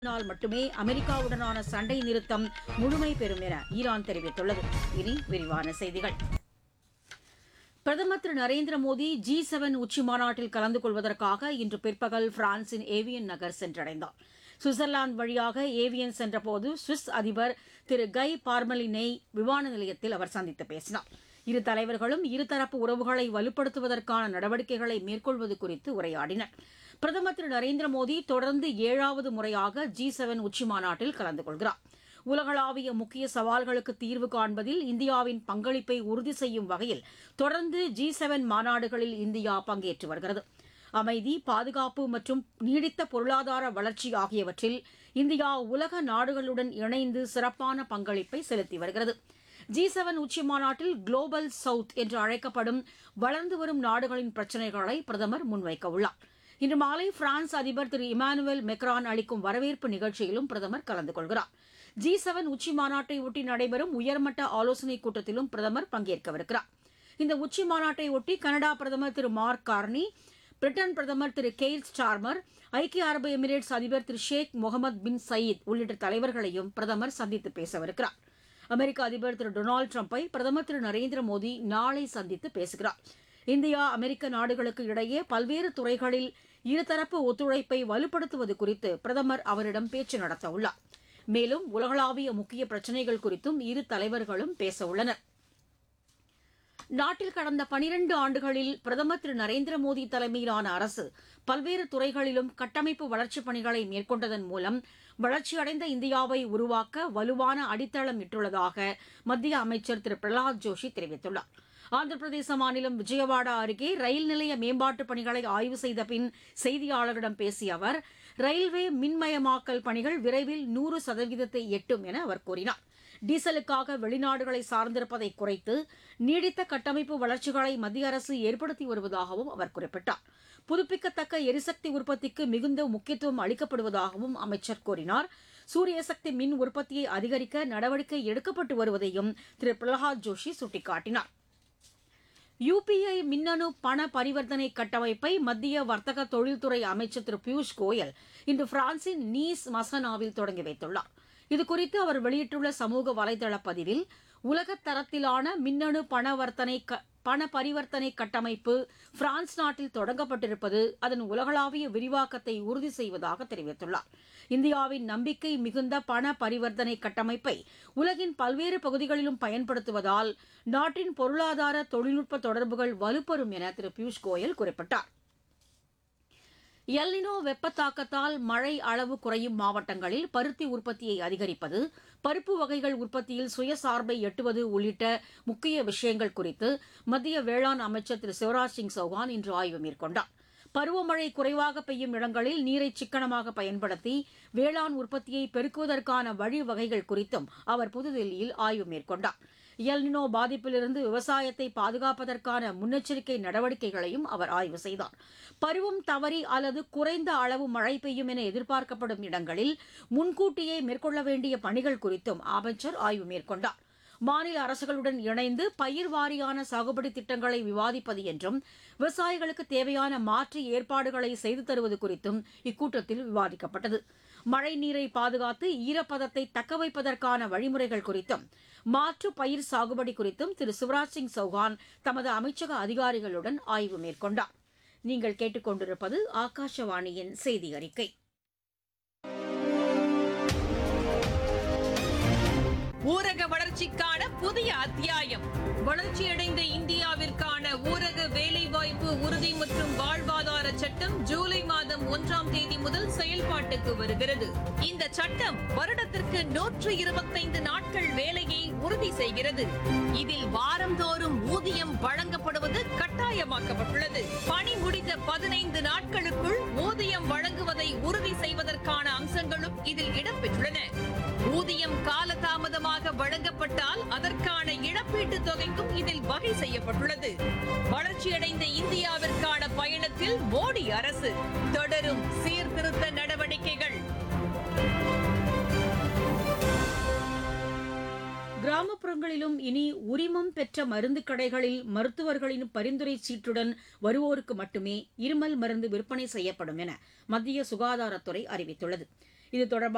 நாள் மட்டுமே அமெரிக்காவுடனான சண்டை நிறுத்தம் முழுமை பெறும் என ஈரான் தெரிவித்துள்ளது இனி விரிவான செய்திகள் பிரதமர் திரு நரேந்திர மோடி ஜி செவன் உச்சி மாநாட்டில் கலந்து கொள்வதற்காக இன்று பிற்பகல் பிரான்சின் ஏவியன் நகர் சென்றடைந்தார் சுவிட்சர்லாந்து வழியாக ஏவியன் சென்றபோது சுவிஸ் அதிபர் திரு கை பார்மலினை விமான நிலையத்தில் அவர் சந்தித்து பேசினார் இரு தலைவர்களும் இருதரப்பு உறவுகளை வலுப்படுத்துவதற்கான நடவடிக்கைகளை மேற்கொள்வது குறித்து உரையாடினர் பிரதமர் திரு நரேந்திர மோடி தொடர்ந்து ஏழாவது முறையாக ஜி செவன் உச்சி மாநாட்டில் கலந்து கொள்கிறார் உலகளாவிய முக்கிய சவால்களுக்கு தீர்வு காண்பதில் இந்தியாவின் பங்களிப்பை உறுதி செய்யும் வகையில் தொடர்ந்து ஜி செவன் மாநாடுகளில் இந்தியா பங்கேற்று வருகிறது அமைதி பாதுகாப்பு மற்றும் நீடித்த பொருளாதார வளர்ச்சி ஆகியவற்றில் இந்தியா உலக நாடுகளுடன் இணைந்து சிறப்பான பங்களிப்பை செலுத்தி வருகிறது ஜி செவன் உச்சி மாநாட்டில் குளோபல் சவுத் என்று அழைக்கப்படும் வளர்ந்து வரும் நாடுகளின் பிரச்சினைகளை பிரதமர் முன்வைக்க உள்ளார் இன்று மாலை பிரான்ஸ் அதிபர் திரு இமானுவேல் மெக்ரான் அளிக்கும் வரவேற்பு நிகழ்ச்சியிலும் பிரதமர் கலந்து கொள்கிறார் ஜி செவன் உச்சி மாநாட்டை ஒட்டி நடைபெறும் உயர்மட்ட ஆலோசனைக் கூட்டத்திலும் பிரதமர் பங்கேற்கவிருக்கிறார் இந்த உச்சி மாநாட்டை ஒட்டி கனடா பிரதமர் திரு மார்க் கார்னி பிரிட்டன் பிரதமர் திரு கெய்ல் ஸ்டார்மர் ஐக்கிய அரபு எமிரேட்ஸ் அதிபர் திரு ஷேக் முகமது பின் சயீத் உள்ளிட்ட தலைவர்களையும் பிரதமர் சந்தித்து பேசவிருக்கிறார் அமெரிக்க அதிபர் திரு டொனால்டு ட்ரம்ப்பை பிரதமர் திரு நரேந்திர மோடி நாளை சந்தித்து பேசுகிறார் இந்தியா அமெரிக்க நாடுகளுக்கு இடையே பல்வேறு துறைகளில் இருதரப்பு ஒத்துழைப்பை வலுப்படுத்துவது குறித்து பிரதமர் அவரிடம் பேச்சு நடத்தவுள்ளார் மேலும் உலகளாவிய முக்கிய பிரச்சினைகள் குறித்தும் இரு தலைவர்களும் பேசவுள்ளனர் நாட்டில் கடந்த பனிரண்டு ஆண்டுகளில் பிரதமர் திரு நரேந்திர மோடி தலைமையிலான அரசு பல்வேறு துறைகளிலும் கட்டமைப்பு வளர்ச்சிப் பணிகளை மேற்கொண்டதன் மூலம் வளர்ச்சியடைந்த இந்தியாவை உருவாக்க வலுவான அடித்தளம் இட்டுள்ளதாக மத்திய அமைச்சர் திரு பிரகலாத் ஜோஷி தெரிவித்துள்ளார் ஆந்திர பிரதேச மாநிலம் விஜயவாடா அருகே ரயில் நிலைய மேம்பாட்டுப் பணிகளை ஆய்வு செய்த பின் செய்தியாளர்களிடம் பேசிய அவர் ரயில்வே மின்மயமாக்கல் பணிகள் விரைவில் நூறு சதவீதத்தை எட்டும் என அவர் கூறினார் டீசலுக்காக வெளிநாடுகளை சார்ந்திருப்பதை குறைத்து நீடித்த கட்டமைப்பு வளர்ச்சிகளை மத்திய அரசு ஏற்படுத்தி வருவதாகவும் அவர் குறிப்பிட்டார் புதுப்பிக்கத்தக்க எரிசக்தி உற்பத்திக்கு மிகுந்த முக்கியத்துவம் அளிக்கப்படுவதாகவும் அமைச்சர் கூறினார் சூரிய சக்தி மின் உற்பத்தியை அதிகரிக்க நடவடிக்கை எடுக்கப்பட்டு வருவதையும் திரு பிரகலாத் ஜோஷி சுட்டிக்காட்டினார் யுபிஐ மின்னணு பண பரிவர்த்தனை கட்டமைப்பை மத்திய வர்த்தக தொழில்துறை அமைச்சர் திரு பியூஷ் கோயல் இன்று பிரான்சின் நீஸ் மசனாவில் தொடங்கி வைத்துள்ளார் இதுகுறித்து அவர் வெளியிட்டுள்ள சமூக வலைதள பதிவில் உலகத் தரத்திலான மின்னணு பணவர்த்தனை க- பண பரிவர்த்தனை கட்டமைப்பு பிரான்ஸ் நாட்டில் தொடங்கப்பட்டிருப்பது அதன் உலகளாவிய விரிவாக்கத்தை உறுதி செய்வதாக தெரிவித்துள்ளார் இந்தியாவின் நம்பிக்கை மிகுந்த பண பரிவர்த்தனை கட்டமைப்பை உலகின் பல்வேறு பகுதிகளிலும் பயன்படுத்துவதால் நாட்டின் பொருளாதார தொழில்நுட்ப தொடர்புகள் வலுப்பெறும் என திரு பியூஷ் கோயல் குறிப்பிட்டார் எல்னினோ வெப்பத்தாக்கத்தால் மழை அளவு குறையும் மாவட்டங்களில் பருத்தி உற்பத்தியை அதிகரிப்பது பருப்பு வகைகள் உற்பத்தியில் சுயசார்பை எட்டுவது உள்ளிட்ட முக்கிய விஷயங்கள் குறித்து மத்திய வேளாண் அமைச்சர் திரு சிவராஜ் சிங் சௌகான் இன்று ஆய்வு மேற்கொண்டார் பருவமழை குறைவாக பெய்யும் இடங்களில் நீரை சிக்கனமாக பயன்படுத்தி வேளாண் உற்பத்தியை பெருக்குவதற்கான வழிவகைகள் குறித்தும் அவர் புதுதில்லியில் ஆய்வு மேற்கொண்டார் எல்னினோ பாதிப்பிலிருந்து விவசாயத்தை பாதுகாப்பதற்கான முன்னெச்சரிக்கை நடவடிக்கைகளையும் அவர் ஆய்வு செய்தார் பருவம் தவறி அல்லது குறைந்த அளவு மழை பெய்யும் என எதிர்பார்க்கப்படும் இடங்களில் முன்கூட்டியே மேற்கொள்ள வேண்டிய பணிகள் குறித்தும் அமைச்சர் ஆய்வு மேற்கொண்டார் மாநில அரசுகளுடன் இணைந்து பயிர் வாரியான சாகுபடி திட்டங்களை விவாதிப்பது என்றும் விவசாயிகளுக்கு தேவையான மாற்று ஏற்பாடுகளை செய்து தருவது குறித்தும் இக்கூட்டத்தில் விவாதிக்கப்பட்டது மழை நீரை பாதுகாத்து ஈரப்பதத்தை தக்கவைப்பதற்கான வழிமுறைகள் குறித்தும் மாற்று பயிர் சாகுபடி குறித்தும் திரு சிவராஜ் சிங் சௌகான் தமது அமைச்சக அதிகாரிகளுடன் ஆய்வு மேற்கொண்டார் நீங்கள் கேட்டுக்கொண்டிருப்பது ஆகாஷவாணியின் செய்தி அறிக்கை ஊரக வளர்ச்சிக்கான புதிய அத்தியாயம் வளர்ச்சியடைந்த இந்தியாவிற்கான ஊரக வேலைவாய்ப்பு உறுதி மற்றும் வாழ்வாதார சட்டம் ஜூலை மாதம் ஒன்றாம் தேதி முதல் செயல்பாட்டுக்கு வருகிறது இந்த சட்டம் வருடத்திற்கு நூற்று இருபத்தைந்து நாட்கள் வேலையை உறுதி செய்கிறது இதில் வாரந்தோறும் ஊதியம் வழங்கப்படுவது கட்டாயமாக்கப்பட்டுள்ளது பணி முடிந்த பதினைந்து நாட்களுக்குள் ஊதியம் வழங்குவதை உறுதி செய்வதற்கான அம்சங்களும் இதில் இடம்பெற்றுள்ளன ஊதியம் காலதாமதமாக வழங்கப்பட்டால் அதற்கான இழப்பீட்டுத் தொகைக்கும் இதில் வகை செய்யப்பட்டுள்ளது வளர்ச்சியடைந்த இந்தியாவிற்கான பயணத்தில் மோடி அரசு தொடரும் சீர்திருத்த நடவடிக்கைகள் கிராமப்புறங்களிலும் இனி உரிமம் பெற்ற மருந்து கடைகளில் மருத்துவர்களின் பரிந்துரை சீட்டுடன் வருவோருக்கு மட்டுமே இருமல் மருந்து விற்பனை செய்யப்படும் என மத்திய சுகாதாரத்துறை அறிவித்துள்ளது இது தொடர்பாக